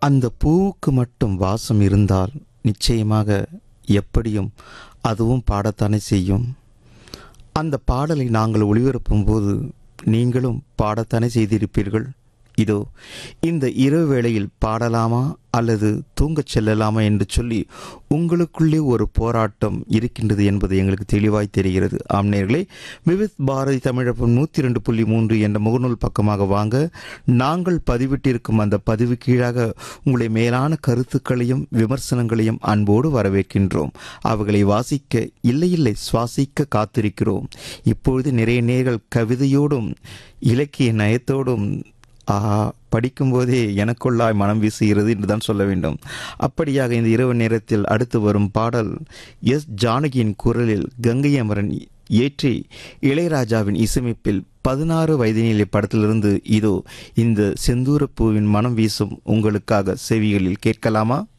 அந்த பூவுக்கு மட்டும் வாசம் இருந்தால் நிச்சயமாக எப்படியும் அதுவும் பாடத்தானே செய்யும் அந்த பாடலை நாங்கள் ஒளிபரப்பும் போது நீங்களும் பாடத்தானே செய்திருப்பீர்கள் இதோ இந்த இரவு வேளையில் பாடலாமா அல்லது தூங்கச் செல்லலாமா என்று சொல்லி உங்களுக்குள்ளே ஒரு போராட்டம் இருக்கின்றது என்பது எங்களுக்கு தெளிவாய் தெரிகிறது ஆம் நேர்களே விவித் பாரதி தமிழப்பம் நூற்றி ரெண்டு புள்ளி மூன்று என்ற முகநூல் பக்கமாக வாங்க நாங்கள் பதிவிட்டிருக்கும் அந்த பதிவு கீழாக உங்களுடைய மேலான கருத்துக்களையும் விமர்சனங்களையும் அன்போடு வரவேற்கின்றோம் அவைகளை வாசிக்க இல்லை இல்லை சுவாசிக்க காத்திருக்கிறோம் இப்பொழுது நிறைய நேர்கள் கவிதையோடும் இலக்கிய நயத்தோடும் ஆஹா படிக்கும்போதே எனக்குள்ளாய் மனம் வீசுகிறது என்று தான் சொல்ல வேண்டும் அப்படியாக இந்த இரவு நேரத்தில் அடுத்து வரும் பாடல் எஸ் ஜானகியின் குரலில் கங்கை அமரன் ஏற்றி இளையராஜாவின் இசையமைப்பில் பதினாறு வயதினிலே படத்திலிருந்து இதோ இந்த செந்தூரப்பூவின் மனம் வீசும் உங்களுக்காக செவிகளில் கேட்கலாமா